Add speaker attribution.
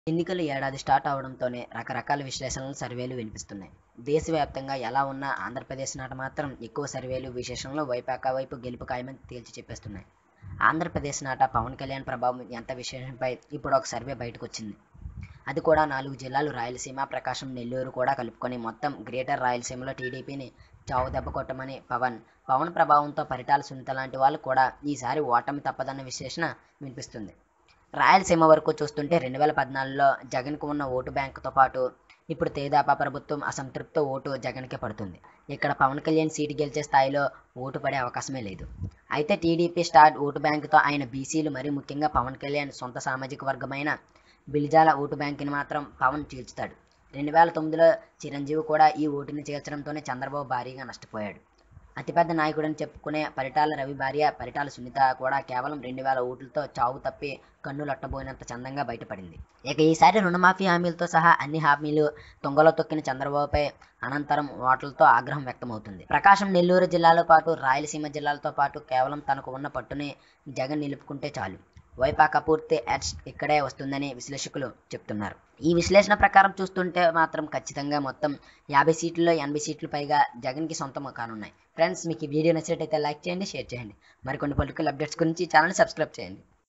Speaker 1: ఎన్నికలు ఏడాది స్టార్ట్ అవడంతోనే రకరకాల విశ్లేషణలు సర్వేలు వినిపిస్తున్నాయి దేశవ్యాప్తంగా ఎలా ఉన్నా ఆంధ్రప్రదేశ్ నాట మాత్రం ఎక్కువ సర్వేలు విశేషణలు వైపాక వైపు గెలుపు ఖాయమని తేల్చి చెప్పేస్తున్నాయి ఆంధ్రప్రదేశ్ నాట పవన్ కళ్యాణ్ ప్రభావం ఎంత విశేషంపై ఇప్పుడు ఒక సర్వే బయటకు వచ్చింది అది కూడా నాలుగు జిల్లాలు రాయలసీమ ప్రకాశం నెల్లూరు కూడా కలుపుకొని మొత్తం గ్రేటర్ రాయలసీమలో టీడీపీని చావు దెబ్బ కొట్టమని పవన్ పవన్ ప్రభావంతో పరిటాల సునీత లాంటి వాళ్ళు కూడా ఈసారి ఓటమి తప్పదన్న విశ్లేషణ వినిపిస్తుంది రాయలసీమ వరకు చూస్తుంటే రెండు వేల పద్నాలుగులో జగన్కు ఉన్న ఓటు బ్యాంకుతో పాటు ఇప్పుడు తేదాపా ప్రభుత్వం అసంతృప్త ఓటు జగన్కే పడుతుంది ఇక్కడ పవన్ కళ్యాణ్ సీటు గెలిచే స్థాయిలో ఓటు పడే అవకాశమే లేదు అయితే టీడీపీ స్టార్ ఓటు బ్యాంకుతో ఆయన బీసీలు మరీ ముఖ్యంగా పవన్ కళ్యాణ్ సొంత సామాజిక వర్గమైన బిలిజాల ఓటు బ్యాంకుని మాత్రం పవన్ చీల్చుతాడు రెండు వేల తొమ్మిదిలో చిరంజీవి కూడా ఈ ఓటుని చేర్చడంతోనే చంద్రబాబు భారీగా నష్టపోయాడు అతిపెద్ద నాయకుడని చెప్పుకునే పరిటాల రవి భార్య పరిటాల సునీత కూడా కేవలం రెండు వేల ఓట్లతో చావు తప్పి కన్నులట్టబోయినంత చందంగా బయటపడింది ఇక ఈసారి రుణమాఫీ హామీలతో సహా అన్ని హామీలు తుంగలో తొక్కిన చంద్రబాబుపై అనంతరం ఓట్లతో ఆగ్రహం వ్యక్తమవుతుంది ప్రకాశం నెల్లూరు జిల్లాలో పాటు రాయలసీమ జిల్లాలతో పాటు కేవలం తనకు ఉన్న పట్టుని జగన్ నిలుపుకుంటే చాలు వైపాక పూర్తి ఎడ్జ్ ఇక్కడే వస్తుందని విశ్లేషకులు చెప్తున్నారు ఈ విశ్లేషణ ప్రకారం చూస్తుంటే మాత్రం ఖచ్చితంగా మొత్తం యాభై సీట్లలో ఎనభై సీట్లు పైగా జగన్కి సొంతం కానున్నాయి ఫ్రెండ్స్ మీకు ఈ వీడియో నచ్చినట్టయితే లైక్ చేయండి షేర్ చేయండి మరికొన్ని పొలిటికల్ అప్డేట్స్ గురించి ఛానల్ సబ్స్క్రైబ్ చేయండి